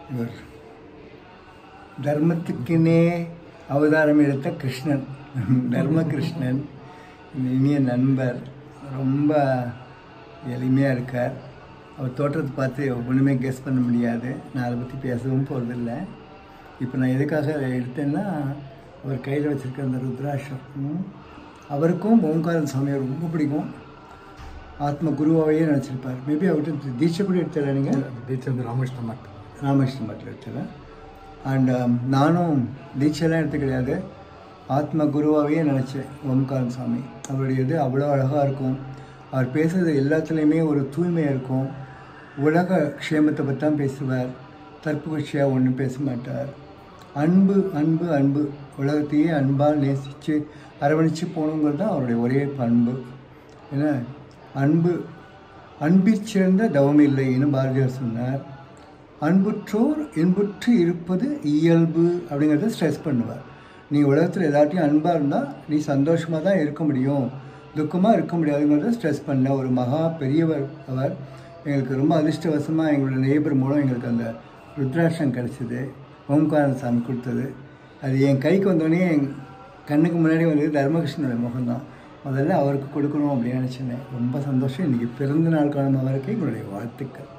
இவர் தர்மத்துக்குன்னே அவதாரம் எடுத்த கிருஷ்ணன் தர்ம கிருஷ்ணன் இனிய நண்பர் ரொம்ப எளிமையாக இருக்கார் அவர் தோற்றத்தை பார்த்து ஒன்றுமே கெஸ் பண்ண முடியாது நான் அதை பற்றி பேசவும் போகிறதில்ல இப்போ நான் எதுக்காக அதை எடுத்தேன்னா அவர் கையில் வச்சுருக்க அந்த ருத்ராட்சம் ம், அவருக்கும் ஓங்காரன் சாமியை ரொம்ப பிடிக்கும் ஆத்ம குருவாவையே நினச்சிருப்பார் மேபி அவர்கிட்ட தீட்சை கூட எடுத்துடல நீங்கள் தீட்சை வந்து ராமகிருஷ்ண மட் ராமகிருஷ்ண மட்டில் எடுத்துறேன் அண்ட் நானும் தீட்சைலாம் எடுத்து கிடையாது ஆத்ம குருவாகவே நினச்சேன் ஓம்காரன் சாமி அவருடையது அவ்வளோ அழகாக இருக்கும் அவர் பேசுறது எல்லாத்துலேயுமே ஒரு தூய்மை இருக்கும் உலக க்ஷேமத்தை பற்றி தான் பேசுவார் தற்புகழ்ச்சியாக ஒன்றும் பேச மாட்டார் அன்பு அன்பு அன்பு உலகத்தையே அன்பால் நேசித்து அரவணைச்சு போகணுங்கிறது தான் அவருடைய ஒரே பண்பு ஏன்னா அன்பு அன்பிற் சிறந்த தவம் இல்லைன்னு பாரதியார் சொன்னார் அன்புற்றோர் இன்புற்று இருப்பது இயல்பு அப்படிங்கிறத ஸ்ட்ரெஸ் பண்ணுவார் நீ உலகத்தில் எல்லாத்தையும் அன்பாக இருந்தால் நீ சந்தோஷமாக தான் இருக்க முடியும் துக்கமாக இருக்க முடியாதுங்கிறத ஸ்ட்ரெஸ் பண்ண ஒரு மகா பெரியவர் அவர் எங்களுக்கு ரொம்ப அதிர்ஷ்டவசமாக எங்களோட நெய்பர் மூலம் எங்களுக்கு அந்த ருத்ராட்சம் கிடச்சிது ஓம்காரன் சாமி கொடுத்தது அது என் கைக்கு வந்தோடனே என் கண்ணுக்கு முன்னாடி வந்தது தர்மகிருஷ்ணனோட முகம்தான் முதல்ல அவருக்கு கொடுக்கணும் அப்படின்னு நினச்சினேன் ரொம்ப சந்தோஷம் இன்றைக்கி பிறந்த நாள் காலம் அவருக்கு எங்களுடைய வாழ்த்துக்கள்